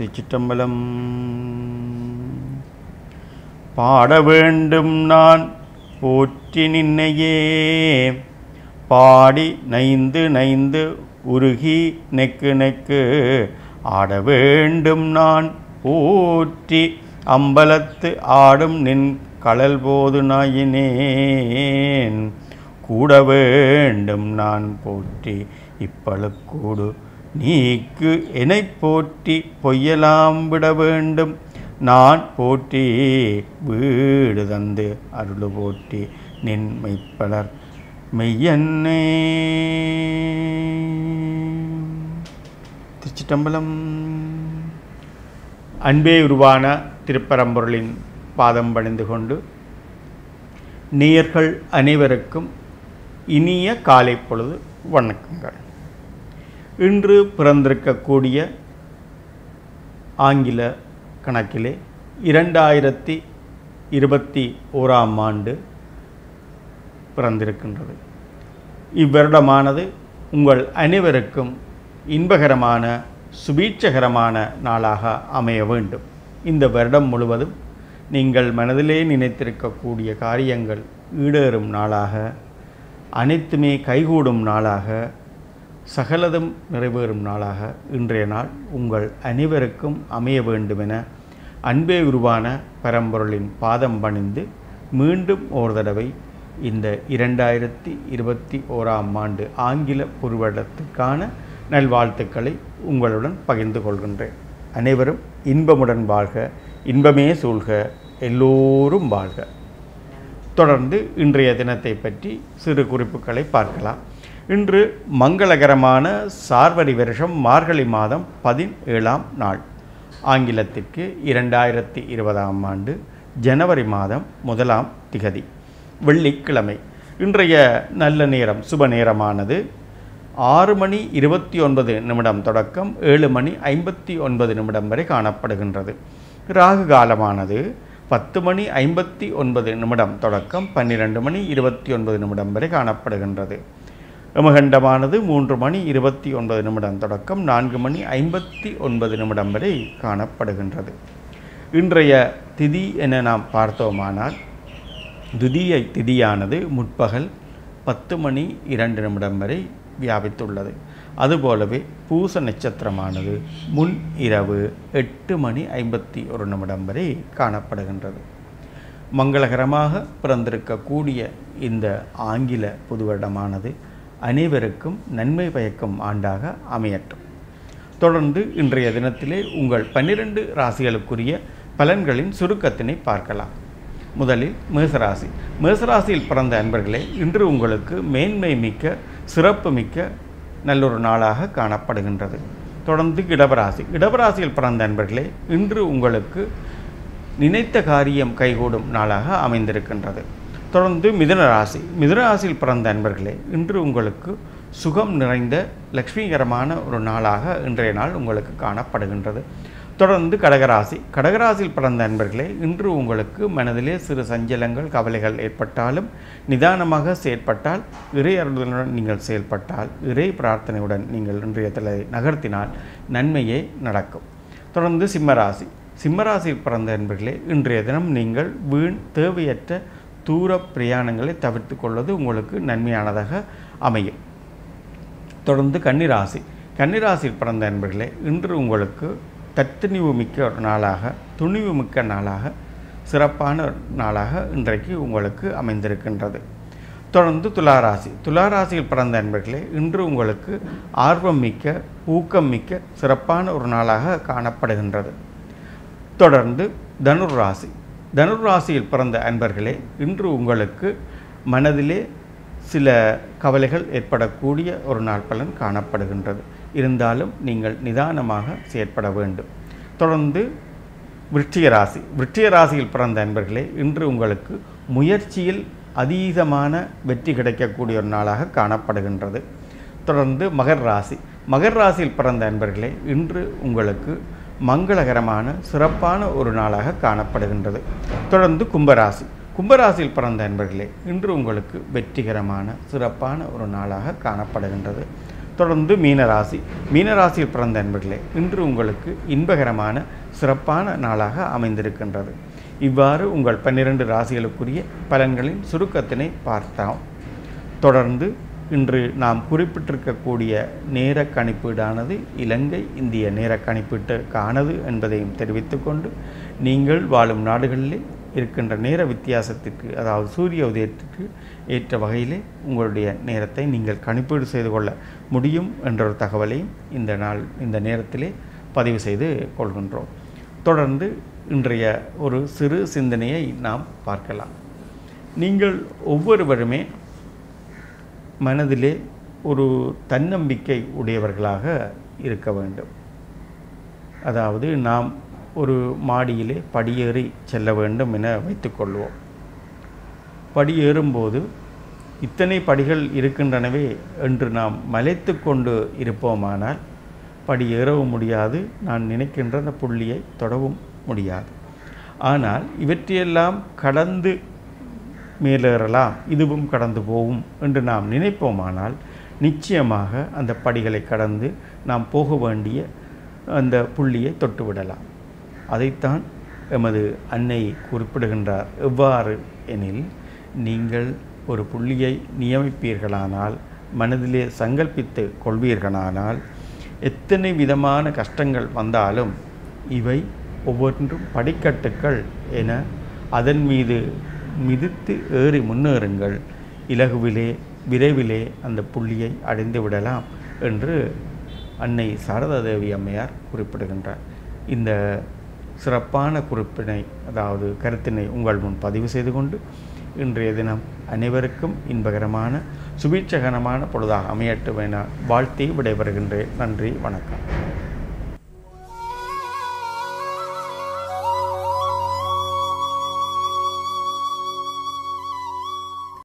திருச்சிற்றம்பலம் பாட வேண்டும் நான் போற்றி நின்னையே பாடி நைந்து நைந்து உருகி நெக்கு நெக்கு ஆட வேண்டும் நான் போற்றி அம்பலத்து ஆடும் நின் கடல் போது நாயினேன் கூட வேண்டும் நான் போற்றி இப்பழுக்கூடு நீக்கு என்னை போற்றி பொய்யலாம் விட வேண்டும் நான் போற்றி வீடு தந்து அருள் போற்றி நின் மெய்ப்பலர் மெய்யன்னே திருச்சிட்டம்பலம் அன்பே உருவான திருப்பரம்பொருளின் பாதம் பணிந்து கொண்டு நேயர்கள் அனைவருக்கும் இனிய காலை பொழுது வணக்கங்கள் இன்று பிறந்திருக்கக்கூடிய ஆங்கில கணக்கிலே இரண்டாயிரத்தி இருபத்தி ஓராம் ஆண்டு பிறந்திருக்கின்றது இவ்வருடமானது உங்கள் அனைவருக்கும் இன்பகரமான சுபீட்சகரமான நாளாக அமைய வேண்டும் இந்த வருடம் முழுவதும் நீங்கள் மனதிலே நினைத்திருக்கக்கூடிய காரியங்கள் ஈடேறும் நாளாக அனைத்துமே கைகூடும் நாளாக சகலதும் நிறைவேறும் நாளாக இன்றைய நாள் உங்கள் அனைவருக்கும் அமைய வேண்டுமென அன்பே உருவான பரம்பொருளின் பாதம் பணிந்து மீண்டும் ஒரு தடவை இந்த இரண்டாயிரத்தி இருபத்தி ஓராம் ஆண்டு ஆங்கில புருவடத்துக்கான நல்வாழ்த்துக்களை உங்களுடன் பகிர்ந்து கொள்கின்றேன் அனைவரும் இன்பமுடன் வாழ்க இன்பமே சூழ்க எல்லோரும் வாழ்க தொடர்ந்து இன்றைய தினத்தை பற்றி சிறு குறிப்புகளை பார்க்கலாம் இன்று மங்களகரமான சார்வரி வருஷம் மார்கழி மாதம் பதினேழாம் நாள் ஆங்கிலத்திற்கு இரண்டாயிரத்தி இருபதாம் ஆண்டு ஜனவரி மாதம் முதலாம் திகதி வெள்ளிக்கிழமை இன்றைய நல்ல நேரம் சுப நேரமானது ஆறு மணி இருபத்தி ஒன்பது நிமிடம் தொடக்கம் ஏழு மணி ஐம்பத்தி ஒன்பது நிமிடம் வரை காணப்படுகின்றது ராகு காலமானது பத்து மணி ஐம்பத்தி ஒன்பது நிமிடம் தொடக்கம் பன்னிரெண்டு மணி இருபத்தி ஒன்பது நிமிடம் வரை காணப்படுகின்றது யமகண்டமானது மூன்று மணி இருபத்தி ஒன்பது நிமிடம் தொடக்கம் நான்கு மணி ஐம்பத்தி ஒன்பது நிமிடம் வரை காணப்படுகின்றது இன்றைய திதி என நாம் பார்த்தோமானால் துதிய திதியானது முற்பகல் பத்து மணி இரண்டு நிமிடம் வரை வியாபித்துள்ளது அதுபோலவே பூச நட்சத்திரமானது முன் இரவு எட்டு மணி ஐம்பத்தி ஒரு நிமிடம் வரை காணப்படுகின்றது மங்களகரமாக பிறந்திருக்கக்கூடிய இந்த ஆங்கில புது வருடமானது அனைவருக்கும் நன்மை பயக்கும் ஆண்டாக அமையட்டும் தொடர்ந்து இன்றைய தினத்திலே உங்கள் பன்னிரண்டு ராசிகளுக்குரிய பலன்களின் சுருக்கத்தினை பார்க்கலாம் முதலில் மேசராசி மேசராசியில் பிறந்த அன்பர்களே இன்று உங்களுக்கு மேன்மை மிக்க சிறப்பு மிக்க நல்லொரு நாளாக காணப்படுகின்றது தொடர்ந்து இடபராசி இடபராசியில் பிறந்த அன்பர்களே இன்று உங்களுக்கு நினைத்த காரியம் கைகூடும் நாளாக அமைந்திருக்கின்றது தொடர்ந்து மிதுன ராசி மிதுன ராசியில் பிறந்த அன்பர்களே இன்று உங்களுக்கு சுகம் நிறைந்த லக்ஷ்மிகரமான ஒரு நாளாக இன்றைய நாள் உங்களுக்கு காணப்படுகின்றது தொடர்ந்து கடகராசி கடகராசியில் பிறந்த அன்பர்களே இன்று உங்களுக்கு மனதிலே சிறு சஞ்சலங்கள் கவலைகள் ஏற்பட்டாலும் நிதானமாக செயற்பட்டால் இறை அருளுடன் நீங்கள் செயல்பட்டால் இறை பிரார்த்தனையுடன் நீங்கள் இன்றைய தலை நகர்த்தினால் நன்மையே நடக்கும் தொடர்ந்து சிம்மராசி சிம்மராசியில் பிறந்த அன்பர்களே இன்றைய தினம் நீங்கள் வீண் தேவையற்ற தூர பிரயாணங்களை தவிர்த்து கொள்வது உங்களுக்கு நன்மையானதாக அமையும் தொடர்ந்து கன்னிராசி கன்னிராசியில் பிறந்த அன்பர்களே இன்று உங்களுக்கு தத்துணிவு மிக்க ஒரு நாளாக துணிவு மிக்க நாளாக சிறப்பான ஒரு நாளாக இன்றைக்கு உங்களுக்கு அமைந்திருக்கின்றது தொடர்ந்து துளாராசி துளாராசியில் பிறந்த அன்பர்களே இன்று உங்களுக்கு ஆர்வம் மிக்க ஊக்கம் மிக்க சிறப்பான ஒரு நாளாக காணப்படுகின்றது தொடர்ந்து தனுர் ராசி தனுர் ராசியில் பிறந்த அன்பர்களே இன்று உங்களுக்கு மனதிலே சில கவலைகள் ஏற்படக்கூடிய ஒரு நாள் பலன் காணப்படுகின்றது இருந்தாலும் நீங்கள் நிதானமாக செயற்பட வேண்டும் தொடர்ந்து விருச்சிக ராசி விருச்சிக ராசியில் பிறந்த அன்பர்களே இன்று உங்களுக்கு முயற்சியில் அதீதமான வெற்றி கிடைக்கக்கூடிய ஒரு நாளாக காணப்படுகின்றது தொடர்ந்து மகர் ராசி மகர் ராசியில் பிறந்த அன்பர்களே இன்று உங்களுக்கு மங்களகரமான சிறப்பான ஒரு நாளாக காணப்படுகின்றது தொடர்ந்து கும்பராசி கும்பராசியில் பிறந்த அன்பர்களே இன்று உங்களுக்கு வெற்றிகரமான சிறப்பான ஒரு நாளாக காணப்படுகின்றது தொடர்ந்து மீனராசி மீனராசியில் பிறந்த அன்பர்களே இன்று உங்களுக்கு இன்பகரமான சிறப்பான நாளாக அமைந்திருக்கின்றது இவ்வாறு உங்கள் பன்னிரண்டு ராசிகளுக்குரிய பலன்களின் சுருக்கத்தினை பார்த்தோம் தொடர்ந்து இன்று நாம் குறிப்பிட்டிருக்கக்கூடிய நேர கணிப்பீடானது இலங்கை இந்திய நேர கணிப்பீட்டுக்கானது என்பதையும் தெரிவித்துக்கொண்டு நீங்கள் வாழும் நாடுகளிலே இருக்கின்ற நேர வித்தியாசத்திற்கு அதாவது சூரிய உதயத்திற்கு ஏற்ற வகையிலே உங்களுடைய நேரத்தை நீங்கள் கணிப்பீடு செய்து கொள்ள முடியும் என்ற ஒரு தகவலையும் இந்த நாள் இந்த நேரத்திலே பதிவு செய்து கொள்கின்றோம் தொடர்ந்து இன்றைய ஒரு சிறு சிந்தனையை நாம் பார்க்கலாம் நீங்கள் ஒவ்வொருவருமே மனதிலே ஒரு தன்னம்பிக்கை உடையவர்களாக இருக்க வேண்டும் அதாவது நாம் ஒரு மாடியிலே படியேறி செல்ல வேண்டும் என வைத்துக்கொள்வோம் படியேறும்போது இத்தனை படிகள் இருக்கின்றனவே என்று நாம் மலைத்து கொண்டு இருப்போமானால் படி ஏறவும் முடியாது நான் நினைக்கின்ற அந்த புள்ளியை தொடவும் முடியாது ஆனால் இவற்றையெல்லாம் கடந்து மேலேறலாம் இதுவும் கடந்து போகும் என்று நாம் நினைப்போமானால் நிச்சயமாக அந்த படிகளை கடந்து நாம் போக வேண்டிய அந்த புள்ளியை தொட்டுவிடலாம் அதைத்தான் எமது அன்னை குறிப்பிடுகின்றார் எவ்வாறு எனில் நீங்கள் ஒரு புள்ளியை நியமிப்பீர்களானால் மனதிலே சங்கல்பித்து கொள்வீர்களானால் எத்தனை விதமான கஷ்டங்கள் வந்தாலும் இவை ஒவ்வொன்றும் படிக்கட்டுக்கள் என அதன் மீது மிதித்து ஏறி முன்னேறுங்கள் இலகுவிலே விரைவிலே அந்த புள்ளியை அடைந்து விடலாம் என்று அன்னை சாரதா தேவி அம்மையார் குறிப்பிடுகின்றார் இந்த சிறப்பான குறிப்பினை அதாவது கருத்தினை உங்கள் முன் பதிவு செய்து கொண்டு இன்றைய தினம் அனைவருக்கும் இன்பகரமான சுபீட்சகரமான பொழுதாக அமையட்டும் என வாழ்த்தி விடைபெறுகின்றேன் நன்றி வணக்கம்